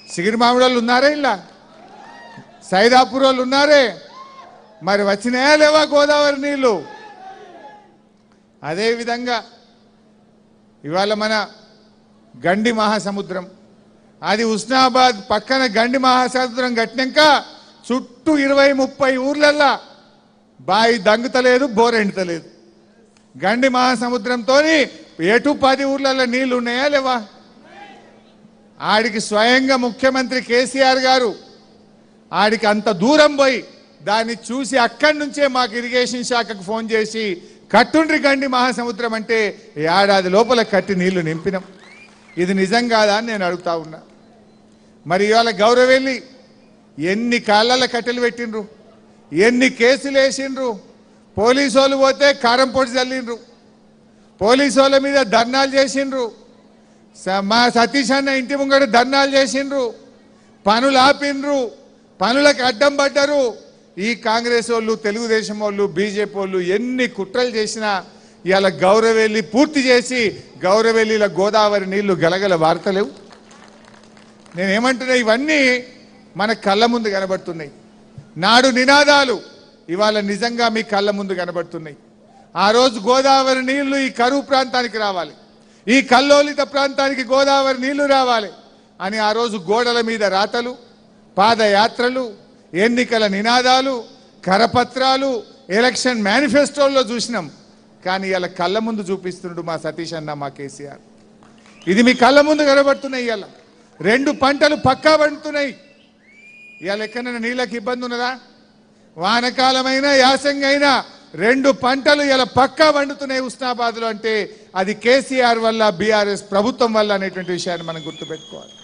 సిగిరిమామిడి వాళ్ళు ఉన్నారే ఇలా సైదాపూర్ వాళ్ళు ఉన్నారే మరి వచ్చినాయా లేవా గోదావరి నీళ్లు అదేవిధంగా ఇవాళ మన గండి మహాసముద్రం అది ఉస్నాబాద్ పక్కన గండి మహాసముద్రం కట్టినాక చుట్టూ ఇరవై ముప్పై ఊర్లల్లా బాయి దంగుతలేదు బోర్ ఎండుతలేదు గండి మహాసముద్రంతో ఎటు పది ఊర్లలో నీళ్లు ఉన్నాయా లేవా ఆడికి స్వయంగా ముఖ్యమంత్రి కేసీఆర్ గారు ఆడికి అంత దూరం పోయి దాన్ని చూసి అక్కడి నుంచే మాకు ఇరిగేషన్ శాఖకు ఫోన్ చేసి కట్టుండ్రి గండి మహాసముద్రం అంటే ఏడాది లోపల కట్టి నీళ్లు నింపినాం ఇది నిజం కాదా అని నేను అడుగుతా ఉన్నా మరి ఇవాళ గౌరవెల్లి ఎన్ని కాళ్ళ కట్టెలు పెట్టిండ్రు ఎన్ని కేసులు వేసిండ్రు పోలీసు వాళ్ళు పోతే కారం పొడి చల్లిండ్రు పోలీసు వాళ్ళ మీద ధర్నాలు చేసిండ్రు స- మా సతీష్ అన్న ఇంటి ముంగట ధర్నాలు చేసిండ్రు పనులు ఆపిండ్రు పనులకు అడ్డం పడ్డారు ఈ కాంగ్రెస్ వాళ్ళు తెలుగుదేశం వాళ్ళు బీజేపీ వాళ్ళు ఎన్ని కుట్రలు చేసినా ఇవాళ గౌరవెల్లి పూర్తి చేసి గౌరవెల్లిల గోదావరి నీళ్లు గలగల వార్తలేవు నేనేమంటున్నా ఇవన్నీ మన కళ్ళ ముందు కనబడుతున్నాయి నాడు నినాదాలు ఇవాళ నిజంగా మీ కళ్ళ ముందు కనబడుతున్నాయి ఆ రోజు గోదావరి నీళ్లు ఈ కరువు ప్రాంతానికి రావాలి ఈ కల్లోలిత ప్రాంతానికి గోదావరి నీళ్లు రావాలి అని ఆ రోజు గోడల మీద రాతలు పాదయాత్రలు ఎన్నికల నినాదాలు కరపత్రాలు ఎలక్షన్ మేనిఫెస్టోల్లో చూసినాం కానీ ఇలా కళ్ళ ముందు చూపిస్తున్నాడు మా సతీష్ అన్న మా కేసీఆర్ ఇది మీ కళ్ళ ముందు కనబడుతున్నాయి ఇవాళ రెండు పంటలు పక్కా పండుతున్నాయి ఇవాళ ఎక్కడైనా నీళ్ళకి ఇబ్బంది ఉన్నదా వానకాలమైన యాసంగైనా రెండు పంటలు ఇలా పక్కా పండుతున్నాయి ఉస్నాబాద్లో అంటే అది కేసీఆర్ వల్ల బీఆర్ఎస్ ప్రభుత్వం వల్ల అనేటువంటి విషయాన్ని మనం గుర్తుపెట్టుకోవాలి